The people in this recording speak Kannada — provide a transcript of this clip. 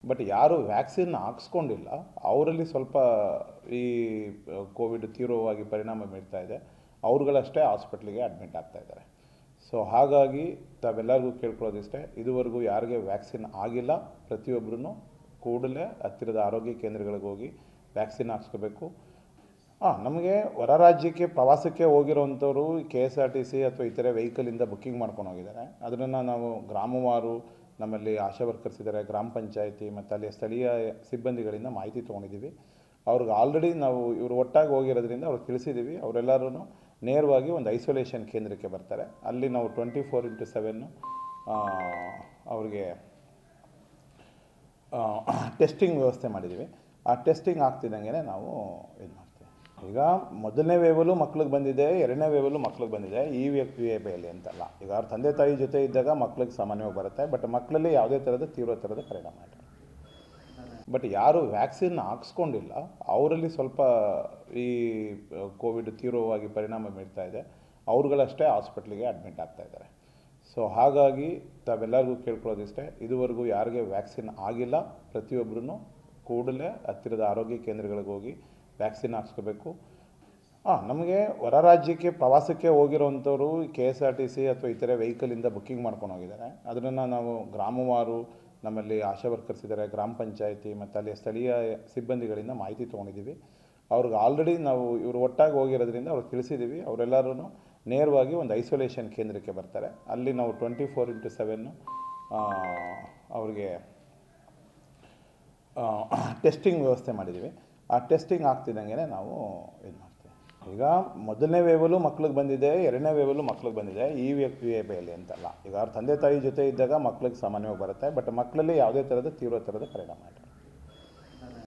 ಬಟ್ ಯಾರು ವ್ಯಾಕ್ಸಿನ್ ಹಾಕ್ಸ್ಕೊಂಡಿಲ್ಲ ಅವರಲ್ಲಿ ಸ್ವಲ್ಪ ಈ ಕೋವಿಡ್ ತೀವ್ರವಾಗಿ ಪರಿಣಾಮ ಬೀರ್ತಾ ಇದೆ ಅವ್ರುಗಳಷ್ಟೇ ಹಾಸ್ಪಿಟ್ಲಿಗೆ ಅಡ್ಮಿಟ್ ಆಗ್ತಾ ಇದ್ದಾರೆ ಸೊ ಹಾಗಾಗಿ ತಾವೆಲ್ಲರಿಗೂ ಕೇಳ್ಕೊಳ್ಳೋದಿಷ್ಟೇ ಇದುವರೆಗೂ ಯಾರಿಗೆ ವ್ಯಾಕ್ಸಿನ್ ಆಗಿಲ್ಲ ಪ್ರತಿಯೊಬ್ಬರೂ ಕೂಡಲೇ ಹತ್ತಿರದ ಆರೋಗ್ಯ ಕೇಂದ್ರಗಳಿಗೆ ಹೋಗಿ ವ್ಯಾಕ್ಸಿನ್ ಹಾಕ್ಸ್ಕೋಬೇಕು ಹಾಂ ನಮಗೆ ಹೊರ ರಾಜ್ಯಕ್ಕೆ ಪ್ರವಾಸಕ್ಕೆ ಹೋಗಿರೋವಂಥವ್ರು K S R T C ಅಥವಾ ಇತರೆ ವೆಹಿಕಲಿಂದ ಬುಕ್ಕಿಂಗ್ ಮಾಡ್ಕೊಂಡು ಹೋಗಿದ್ದಾರೆ ಅದನ್ನು ನಾವು ಗ್ರಾಮವಾರು ನಮ್ಮಲ್ಲಿ ಆಶಾ ವರ್ಕರ್ಸ್ ಇದ್ದಾರೆ ಗ್ರಾಮ ಪಂಚಾಯತಿ ಮತ್ತು ಅಲ್ಲಿ ಸ್ಥಳೀಯ ಸಿಬ್ಬಂದಿಗಳಿಂದ ಮಾಹಿತಿ ತೊಗೊಂಡಿದ್ದೀವಿ ಅವ್ರಿಗೆ ಆಲ್ರೆಡಿ ನಾವು ಇವರು ಒಟ್ಟಾಗಿ ಹೋಗಿರೋದ್ರಿಂದ ಅವ್ರಿಗೆ ತಿಳಿಸಿದ್ದೀವಿ ಅವರೆಲ್ಲರೂ ನೇರವಾಗಿ ಒಂದು ಐಸೋಲೇಷನ್ ಕೇಂದ್ರಕ್ಕೆ ಬರ್ತಾರೆ ಅಲ್ಲಿ ನಾವು ಟ್ವೆಂಟಿ ಫೋರ್ ಇಂಟು ಸೆವೆನ್ನು ಅವ್ರಿಗೆ ಟೆಸ್ಟಿಂಗ್ ವ್ಯವಸ್ಥೆ ಮಾಡಿದ್ದೀವಿ ಆ ಟೆಸ್ಟಿಂಗ್ ಆಗ್ತಿದ್ದಂಗೆ ನಾವು ಇದು ಮಾಡ್ತೀವಿ ಈಗ ಮೊದಲನೇ ವೇವಲ್ಲೂ ಮಕ್ಳಿಗೆ ಬಂದಿದೆ ಎರಡನೇ ವೇವಲ್ಲೂ ಮಕ್ಳಿಗೆ ಬಂದಿದೆ ಈ ವೇಯಲ್ಲಿ ಅಂತಲ್ಲ ಈಗ ಅವ್ರ ತಂದೆ ತಾಯಿ ಜೊತೆ ಇದ್ದಾಗ ಮಕ್ಳಿಗೆ ಸಾಮಾನ್ಯವಾಗಿ ಬರುತ್ತೆ ಬಟ್ ಮಕ್ಕಳಲ್ಲಿ ಯಾವುದೇ ಥರದ ತೀವ್ರ ಥರದ ಪರಿಣಾಮ ಇಲ್ಲ ಬಟ್ ಯಾರು ವ್ಯಾಕ್ಸಿನ್ ಹಾಕ್ಸ್ಕೊಂಡಿಲ್ಲ ಅವರಲ್ಲಿ ಸ್ವಲ್ಪ ಈ ಕೋವಿಡ್ ತೀವ್ರವಾಗಿ ಪರಿಣಾಮ ಬೀರ್ತಾ ಇದೆ ಅವ್ರುಗಳಷ್ಟೇ ಹಾಸ್ಪಿಟ್ಲಿಗೆ ಅಡ್ಮಿಟ್ ಆಗ್ತಾ ಇದ್ದಾರೆ ಸೊ ಹಾಗಾಗಿ ತಾವೆಲ್ಲರಿಗೂ ಕೇಳ್ಕೊಳ್ಳೋದಿಷ್ಟೇ ಇದುವರೆಗೂ ಯಾರಿಗೆ ವ್ಯಾಕ್ಸಿನ್ ಆಗಿಲ್ಲ ಪ್ರತಿಯೊಬ್ಬರೂ ಕೂಡಲೇ ಹತ್ತಿರದ ಆರೋಗ್ಯ ಕೇಂದ್ರಗಳಿಗೆ ಹೋಗಿ ವ್ಯಾಕ್ಸಿನ್ ಹಾಕ್ಸ್ಕೋಬೇಕು ಹಾಂ ನಮಗೆ ಹೊರ ರಾಜ್ಯಕ್ಕೆ ಪ್ರವಾಸಕ್ಕೆ ಹೋಗಿರೋವಂಥವ್ರು K S R T C ಅಥವಾ ಇತರೆ ವೆಹಿಕಲಿಂದ ಬುಕ್ಕಿಂಗ್ ಮಾಡ್ಕೊಂಡು ಹೋಗಿದ್ದಾರೆ ಅದನ್ನು ನಾವು ಗ್ರಾಮವಾರು ನಮ್ಮಲ್ಲಿ ಆಶಾ ವರ್ಕರ್ಸ್ ಇದ್ದಾರೆ ಗ್ರಾಮ ಪಂಚಾಯತಿ ಮತ್ತು ಅಲ್ಲಿ ಸ್ಥಳೀಯ ಸಿಬ್ಬಂದಿಗಳಿಂದ ಮಾಹಿತಿ ತೊಗೊಂಡಿದ್ದೀವಿ ಅವ್ರಿಗೆ ಆಲ್ರೆಡಿ ನಾವು ಇವರು ಒಟ್ಟಾಗಿ ಹೋಗಿರೋದ್ರಿಂದ ಅವ್ರಿಗೆ ತಿಳಿಸಿದ್ದೀವಿ ಅವರೆಲ್ಲರೂ ನೇರವಾಗಿ ಒಂದು ಐಸೋಲೇಷನ್ ಕೇಂದ್ರಕ್ಕೆ ಬರ್ತಾರೆ ಅಲ್ಲಿ ನಾವು ಟ್ವೆಂಟಿ ಫೋರ್ ಇಂಟು ಸೆವೆನ್ನು ಅವ್ರಿಗೆ ಟೆಸ್ಟಿಂಗ್ ವ್ಯವಸ್ಥೆ ಮಾಡಿದ್ದೀವಿ ಆ ಟೆಸ್ಟಿಂಗ್ ಆಗ್ತಿದ್ದಂಗೆ ನಾವು ಇದು ಮಾಡ್ತೀವಿ ಈಗ ಮೊದಲನೇ ವೇವಲ್ಲೂ ಮಕ್ಳಿಗೆ ಬಂದಿದೆ ಎರಡನೇ ವೇವಲ್ಲೂ ಮಕ್ಳಿಗೆ ಬಂದಿದೆ ಈ ವೇಯಲ್ಲಿ ಅಂತಲ್ಲ ಈಗ ಅವ್ರ ತಂದೆ ತಾಯಿ ಜೊತೆ ಇದ್ದಾಗ ಮಕ್ಳಿಗೆ ಸಾಮಾನ್ಯವಾಗಿ ಬರುತ್ತೆ ಬಟ್ ಮಕ್ಕಳಲ್ಲಿ ಯಾವುದೇ ಥರದ ತೀವ್ರ ಥರದ ಪರಿಣಾಮ ಇಲ್ಲ